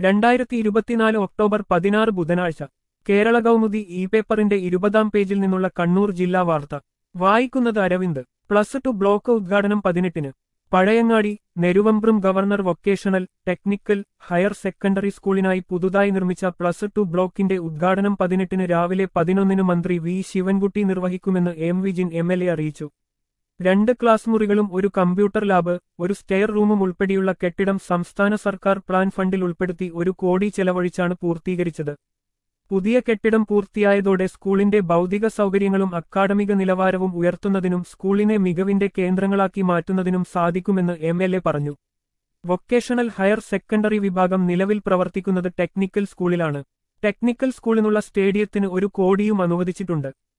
രണ്ടായിരത്തി ഇരുപത്തിനാല് ഒക്ടോബർ പതിനാറ് ബുധനാഴ്ച കേരള കൗമുദി ഇ പേപ്പറിന്റെ ഇരുപതാം പേജിൽ നിന്നുള്ള കണ്ണൂർ ജില്ലാ വാർത്ത വായിക്കുന്നത് അരവിന്ദ് പ്ലസ് ടു ബ്ലോക്ക് ഉദ്ഘാടനം പതിനെട്ടിന് Pazhayangadi Neruvambram government vocational technical higher secondary സ്കൂളിനായി പുതുതായി നിർമ്മിച്ച പ്ലസ് ടു ബ്ലോക്കിന്റെ ഉദ്ഘാടനം പതിനെട്ടിന് രാവിലെ പതിനൊന്നിന് മന്ത്രി വി ശിവൻകുട്ടി നിർവഹിക്കുമെന്ന് M Vijin M L A അറിയിച്ചു രണ്ട് ക്ലാസ് മുറികളും ഒരു കമ്പ്യൂട്ടർ ലാബ് ഒരു സ്റ്റെയർ റൂമും ഉൾപ്പെടെയുള്ള കെട്ടിടം സംസ്ഥാന സർക്കാർ പ്ലാൻ ഫണ്ടിൽ ഉൾപ്പെടുത്തി ഒരു കോടി ചെലവഴിച്ചാണ് പൂർത്തീകരിച്ചത് പുതിയ കെട്ടിടം പൂർത്തിയായതോടെ സ്കൂളിന്റെ ഭൗതിക സൗകര്യങ്ങളും അക്കാഡമിക നിലവാരവും ഉയർത്തുന്നതിനും സ്കൂളിനെ മികവിന്റെ കേന്ദ്രങ്ങളാക്കി മാറ്റുന്നതിനും സാധിക്കുമെന്ന് എം എൽ എ പറഞ്ഞു വൊക്കേഷണൽ ഹയർ സെക്കൻഡറി വിഭാഗം നിലവിൽ പ്രവർത്തിക്കുന്നത് ടെക്നിക്കൽ സ്കൂളിലാണ് ടെക്നിക്കൽ സ്കൂളിനുള്ള സ്റ്റേഡിയത്തിന് ഒരു കോടിയും അനുവദിച്ചിട്ടുണ്ട്